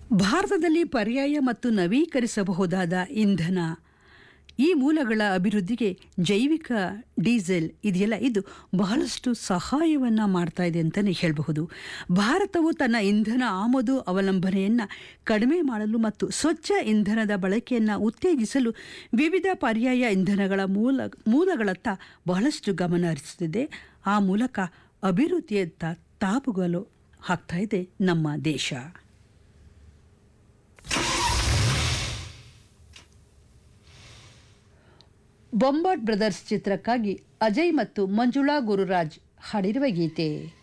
ಭಾರತದಲ್ಲಿ ಪರ್ಯಾಯ ಮತ್ತು ನವೀಕರಿಸಬಹುದಾದ ಇಂಧನ ಈ ಮೂಲಗಳ ಅಭಿವೃದ್ಧಿಗೆ ಜೈವಿಕ ಡೀಸೆಲ್ ಇದೆಯಲ್ಲ ಇದು ಬಹಳಷ್ಟು ಸಹಾಯವನ್ನು ಮಾಡ್ತಾ ಇದೆ ಅಂತಲೇ ಹೇಳಬಹುದು ಭಾರತವು ತನ್ನ ಇಂಧನ ಆಮದು ಅವಲಂಬನೆಯನ್ನು ಕಡಿಮೆ ಮಾಡಲು ಮತ್ತು ಸ್ವಚ್ಛ ಇಂಧನದ ಬಳಕೆಯನ್ನು ಉತ್ತೇಜಿಸಲು ವಿವಿಧ ಪರ್ಯಾಯ ಇಂಧನಗಳ ಮೂಲ ಮೂಲಗಳತ್ತ ಬಹಳಷ್ಟು ಗಮನ ಹರಿಸುತ್ತಿದೆ ಆ ಮೂಲಕ ಅಭಿವೃದ್ಧಿಯತ್ತ ತಾಪುಗಲು ಹಾಕ್ತಾ ಇದೆ ನಮ್ಮ ದೇಶ ಬೊಂಬಾಟ್ ಬ್ರದರ್ಸ್ ಚಿತ್ರಕ್ಕಾಗಿ ಅಜಯ್ ಮತ್ತು ಮಂಜುಳಾ ಗುರುರಾಜ್ ಹಾಡಿರುವ ಗೀತೆ